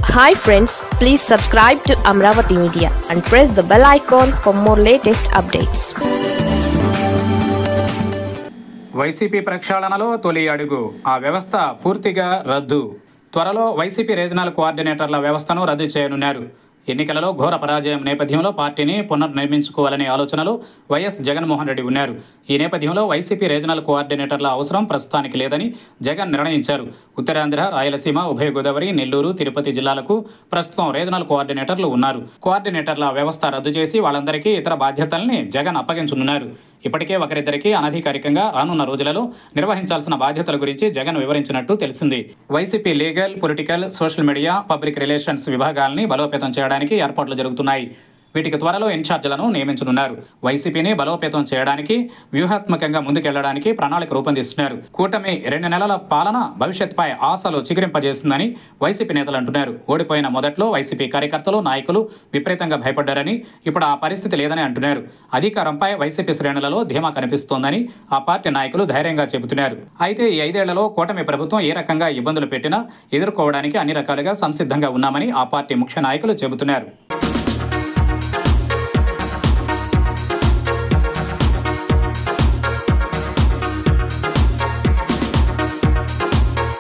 hi friends please subscribe to Amaravati media and press the bell icon for more latest updates YCP ప్రక్షాళనలో తొలి అడుగు ఆ వ్యవస్థ పూర్తిగా రద్దు త్వరలో వైసీపీ రీజనల్ కోఆర్డినేటర్ల వ్యవస్థను రద్దు చేయనున్నారు ఎన్నికలలో ఘోర పరాజయం నేపథ్యంలో పార్టీని పునర్నిర్మించుకోవాలనే ఆలోచనలో వైఎస్ జగన్మోహన్ రెడ్డి ఉన్నారు ఈ నేపథ్యంలో వైసీపీ రీజనల్ కోఆర్డినేటర్ల అవసరం ప్రస్తుతానికి లేదని జగన్ నిర్ణయించారు ఉత్తరాంధ్ర రాయలసీమ ఉభయ గోదావరి నెల్లూరు తిరుపతి జిల్లాలకు ప్రస్తుతం రీజనల్ కోఆర్డినేటర్లు ఉన్నారు కోఆర్డినేటర్ల వ్యవస్థ రద్దు చేసి వాళ్ళందరికీ ఇతర బాధ్యతల్ని జగన్ అప్పగించనున్నారు ఇప్పటికే ఒకరిద్దరికి అనధికారికంగా రానున్న రోజులలో నిర్వహించాల్సిన బాధ్యతల గురించి జగన్ వివరించినట్టు తెలిసింది YCP legal political social media public relations విభాగాల్ని బలోపేతం చేయడానికి ఏర్పాట్లు జరుగుతున్నాయి వీటికి త్వరలో ఇన్ఛార్జీలను నియమించనున్నారు వైసీపీని బలోపేతం చేయడానికి వ్యూహాత్మకంగా ముందుకెళ్లడానికి ప్రణాళిక రూపొందిస్తున్నారు కూటమి రెండు నెలల పాలన భవిష్యత్పై ఆశలు చిగురింపజేస్తుందని వైసీపీ నేతలు అంటున్నారు ఓడిపోయిన మొదట్లో వైసీపీ కార్యకర్తలు నాయకులు విపరీతంగా భయపడ్డారని ఇప్పుడు ఆ పరిస్థితి లేదని అంటున్నారు అధికారంపై వైసీపీ శ్రేణులలో ధీమా కనిపిస్తోందని ఆ పార్టీ నాయకులు ధైర్యంగా చెబుతున్నారు అయితే ఈ ఐదేళ్లలో కూటమి ప్రభుత్వం ఏ రకంగా ఇబ్బందులు పెట్టినా ఎదుర్కోవడానికి అన్ని రకాలుగా సంసిద్ధంగా ఉన్నామని ఆ పార్టీ ముఖ్య నాయకులు చెబుతున్నారు